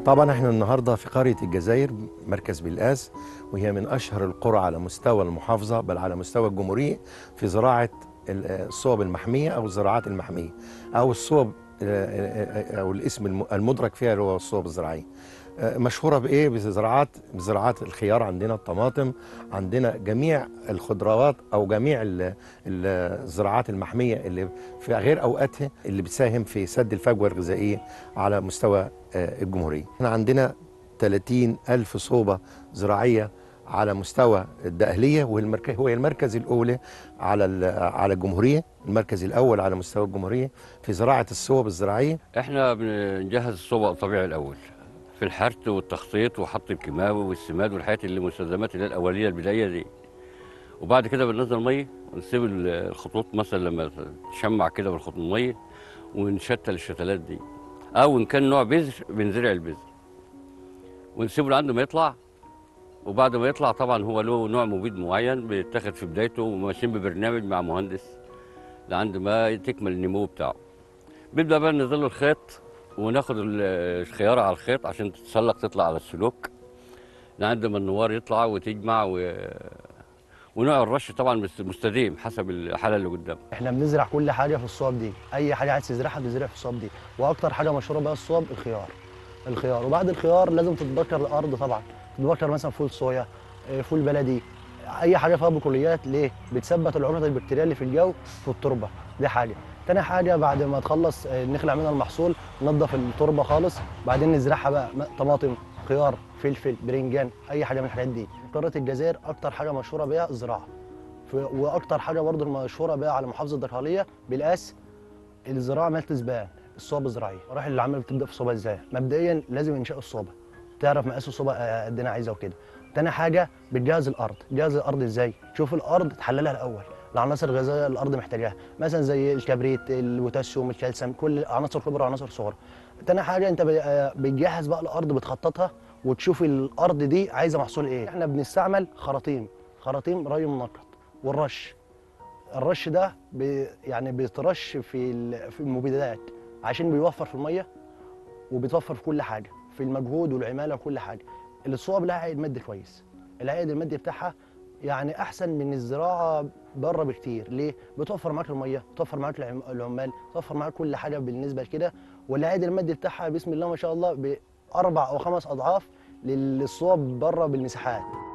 طبعا احنا النهارده في قريه الجزائر مركز بلقاس وهي من اشهر القرى على مستوى المحافظه بل على مستوى الجمهوريه في زراعه ال- الصوب المحميه او الزراعات المحميه او الصوب آه، او الاسم الم- المدرك فيها اللي هو الصوب الزراعيه آه، مشهوره بايه بزراعات بزراعات الخيار عندنا الطماطم عندنا جميع الخضروات او جميع ال- ال- الزراعات المحميه اللي في غير اوقاتها اللي بتساهم في سد الفجوه الغذائيه على مستوى آه، الجمهوريه احنا عندنا 30 ألف صوبة زراعية على مستوى الدقهلية والمركز هو المركز الأولى على ال- على الجمهورية المركز الأول على مستوى الجمهورية في زراعة الصوب الزراعية احنا بنجهز الصوبة الطبيعي الاول في الحرث والتخطيط وحط الكيماوي والسماد والحاجات اللي المستلزمات اللي هي الاوليه البدايه دي وبعد كده بننزل ميه ونسيب ال- الخطوط مثلا لما تشمع كده بالخطوط الميه ونشتل الشتلات دي او ان كان نوع بذر بنزرع البذر ونسيبه لعنده ما يطلع وبعد ما يطلع طبعا هو له نوع مبيد معين بيتاخد في بدايته وماشيين ببرنامج مع مهندس لعند ما تكمل النمو بتاعه بيبدا بقى ننزل له الخيط وناخد ال- الخياره على الخيط عشان تتسلق تطلع على السلوك لعند ما النوار يطلع وتجمع و... ونوع الرش طبعا مست- مستديم حسب الحاله اللي قدام احنا بنزرع كل حاجه في الصوب دي اي حاجه عايز تزرعها بتزرع في الصوب دي واكتر حاجه مشهوره بقى الصوب الخيار الخيار وبعد الخيار لازم تتبكر الارض طبعا تتبكر مثلا فول صويا آه، فول بلدي اي حاجه فيها بقوليات ليه بتثبت العمله البكتيريه اللي في الجو في التربه دي حاجه تاني حاجه بعد ما تخلص آه، نخلع منها المحصول ننضف التربه خالص بعدين نزرعها بقى م- طماطم خيار فلفل برنجان اي حاجه من الحاجات دي قاره الجزائر اكتر حاجه مشهوره بيها الزراعه ف- واكتر حاجه برضو المشهوره بقى على محافظه الدقهليه بالقاس الزراعه مالت زبان الصوبه الزراعيه مراحل العمل بتبدا في الصوبه ازاي مبدئيا لازم انشاء الصوبه تعرف مقاس الصوبه آه، قد ايه انا عايزها وكده تاني حاجه بتجهز الارض تجهز الارض ازاي تشوف الارض تحللها الاول العناصر الغذائيه اللي الارض محتاجاها مثلا زي الكبريت البوتاسيوم الكالسيوم كل عناصر كبرى وعناصر صغرى تاني حاجه انت ب- آه، بتجهز بقى الارض بتخططها وتشوف الارض دي عايزه محصول ايه احنا بنستعمل خراطيم خراطيم ري منقط والرش الرش ده بي يعني بيترش في ال- في المبيدات عشان بيوفر في الميه وبيتوفر في كل حاجه في المجهود والعماله وكل حاجه الصوب لها عائد مادي كويس العائد المادي بتاعها يعني احسن من الزراعه بره بكتير ليه بتوفر معاك الميه بتوفر معاك العم- العمال بتوفر معاك كل حاجه بالنسبه لكده والعائد المادي بتاعها بسم الله ما شاء الله باربع او خمس اضعاف للصوب بره بالمساحات